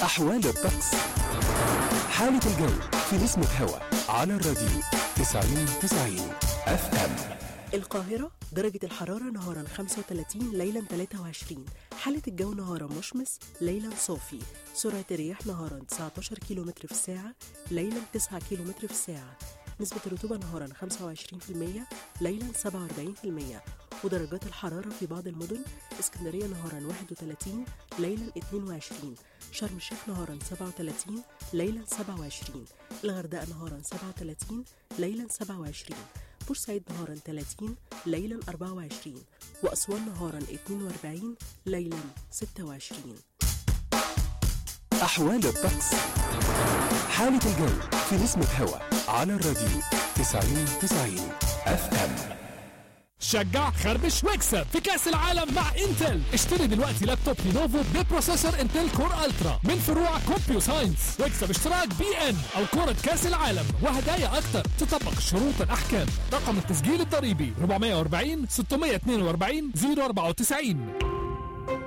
أحوال الطقس حالة الجو في نسمة هوا على الراديو 90 90 اف ام القاهرة درجة الحرارة نهارا 35 ليلا 23 حالة الجو نهارا مشمس ليلا صافي سرعة الرياح نهارا 19 كم في الساعة ليلا 9 كم في الساعة نسبة الرطوبة نهارا 25% ليلا 47% ودرجات الحرارة في بعض المدن اسكندرية نهارا 31 ليلا 22 شرم الشيخ نهارا 37 ليلا 27 الغردقة نهارا 37 ليلا 27 بورسعيد نهارا 30 ليلا 24 وأسوان نهارا 42 ليلا 26 أحوال الطقس حالة الجو في نسمة هوا على الراديو 90 90 اف ام شجع خربش واكسب في كأس العالم مع انتل اشتري دلوقتي لابتوب لينوفو ببروسيسور انتل كور الترا من فروع كومبيو ساينس واكسب اشتراك بي ان او كرة كأس العالم وهدايا اكتر تطبق شروط الاحكام رقم التسجيل الضريبي 440 642 094